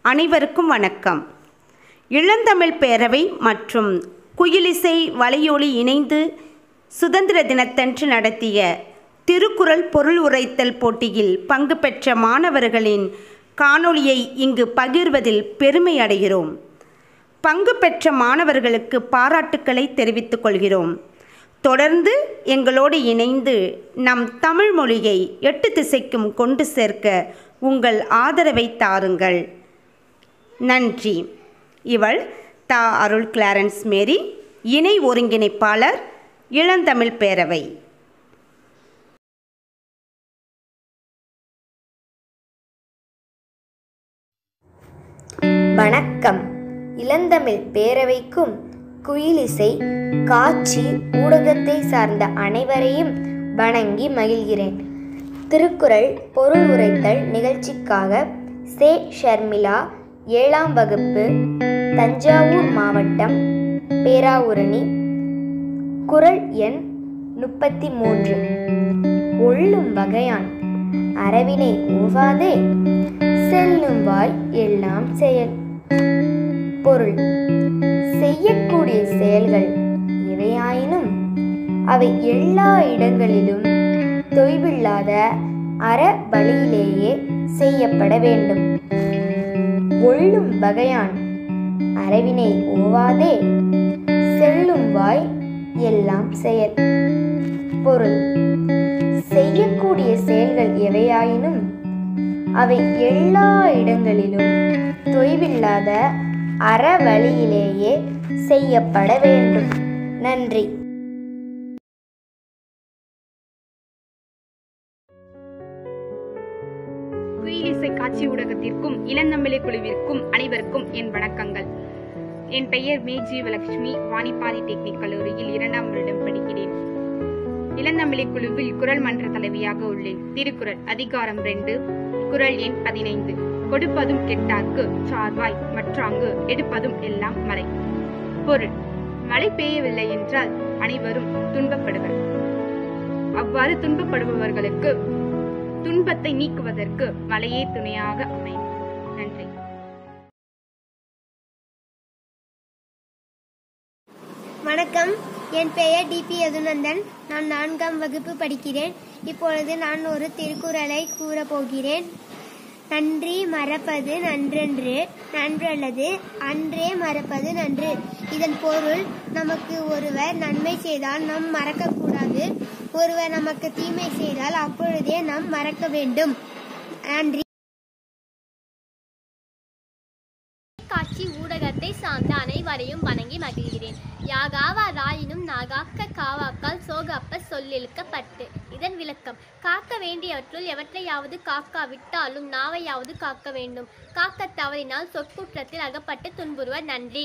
அனைவருக்கும் வணக்கம் இளந்தமிழ் பேரவை மற்றும் குயிலிசை வலையொலி இணைந்து சுதந்திர தினத்தன்று நடத்திய திருக்குறள் பொருள் உரைத்தல் போட்டியில் பங்கு பெற்ற மாணவர்களின் காணொளியை இங்கு பகிர்வதில் பெருமை அடைகிறோம் பங்கு பெற்ற மாணவர்களுக்கு பாராட்டுக்களை தெரிவித்துக் கொள்கிறோம் தொடர்ந்து எங்களோடு இணைந்து நம் தமிழ் மொழியை எட்டு திசைக்கும் கொண்டு சேர்க்க உங்கள் ஆதரவை தாருங்கள் நன்றி இவள் தா அருள் கிளாரன்ஸ் மேரி இணை ஒருங்கிணைப்பாளர் இளந்தமிழ் பேரவை வணக்கம் இளந்தமிழ் பேரவைக்கும் குயிலிசை காட்சி ஊடகத்தை சார்ந்த அனைவரையும் வணங்கி மகிழ்கிறேன் திருக்குறள் பொருள் உரைத்தல் நிகழ்ச்சிக்காக சே ஷர்மிளா ஏழாம் வகுப்பு தஞ்சாவூர் மாவட்டம் பேராவூரணி குறள் எண் முப்பத்தி மூன்று ஒள்ளும் வகையான் அரவினை ஓவாதே செல்லும் வாய் எல்லாம் செயல் பொருள் செய்யக்கூடிய செயல்கள் எவையாயினும் அவை எல்லா இடங்களிலும் தொய்வில்லாத அற வழியிலேயே செய்யப்பட வேண்டும் ஒள்ளும் வகையான் அரவினை ஓவாதே செல்லும் வாய் எல்லாம் செயல் பொருள் செய்யக்கூடிய செயல்கள் எவையாயினும் அவை எல்லா இடங்களிலும் தொய்வில்லாத அற வழியிலேயே செய்யப்பட வேண்டும் நன்றி குயிலிசை காட்சி ஊடகத்திற்கும் இளந்தமிழை குழுவிற்கும் அனைவருக்கும் என் வணக்கங்கள் என் பெயர் மே ஜீவலட்சுமி வாணி பாலிடெக்னிக் கல்லூரியில் இரண்டாம் வருடம் படிக்கிறேன் இளந்தமிழை குழுவில் குரல் மன்ற தலைவியாக உள்ளேன் திருக்குறள் அதிகாரம் ரெண்டு குரல் எண் பதினைந்து கொடுப்பதும் கெட்டார்க்கு சார்வாய் மற்றாங்கு எடுப்பதும் எல்லாம் மறை பொருள் மழை பெய்யவில்லை என்றால் அனைவரும் துன்பப்படுவர் அவ்வாறு துன்பப்படுபவர்களுக்கு துன்பத்தை நீக்குவதற்கு மழையே துணையாக அமையும் நன்றி வணக்கம் என் பெயர் டிபி யதுநந்தன் நான் நான்காம் வகுப்பு படிக்கிறேன் இப்பொழுது நான் ஒரு திருக்குறளை கூறப் போகிறேன் நன்றி மறப்பது நன்றென்று நன்றல்லது அன்றே மறப்பது நன்று இதன் பொருள் நமக்கு ஒருவர் நன்மை செய்தால் நாம் மறக்கக்கூடாது ஒருவர் நமக்கு தீமை செய்தால் அப்பொழுதே நாம் மறக்க வேண்டும் நன்றி காட்சி ஊடகத்தை சார்ந்த அனைவரையும் வணங்கி மகிழ்கிறேன் யாகாவாராயினும் நாகாக்க காவாக்கால் சோகாப்ப சொல்லிழுக்கப்பட்டு இதன் விளக்கம் காக்க வேண்டியவற்றுள் எவற்றையாவது காக்காவிட்டாலும் நாவையாவது காக்க வேண்டும் காக்க தவறினால் சொற்குற்றத்தில் அகப்பட்டு துன்புறுவர் நன்றி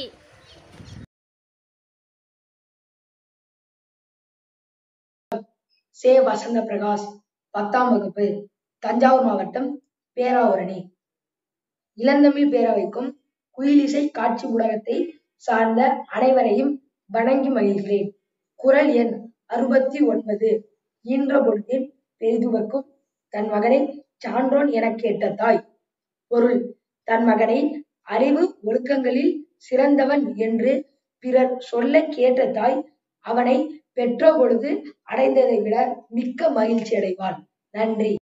சே வசந்த பிரகாஷ் பத்தாம் வகுப்பு தஞ்சாவூர் மாவட்டம் பேராவூரணி இளந்தமிழ் பேரவைக்கும் குயிலிசை காட்சி ஊடகத்தை சார்ந்த அனைவரையும் வணங்கி மகிழ்கிறேன் குரல் எண் அறுபத்தி ஒன்பது ஈன்ற பொழுதில் பெரிதுவக்கும் தன் மகனை சான்றோன் எனக் கேட்ட தாய் பொருள் தன் மகனை அறிவு ஒழுக்கங்களில் சிறந்தவன் என்று பிறர் சொல்ல கேட்ட தாய் அவனை பெற்ற பொழுது அடைந்ததை விட மிக்க மகிழ்ச்சி அடைவாள் நன்றி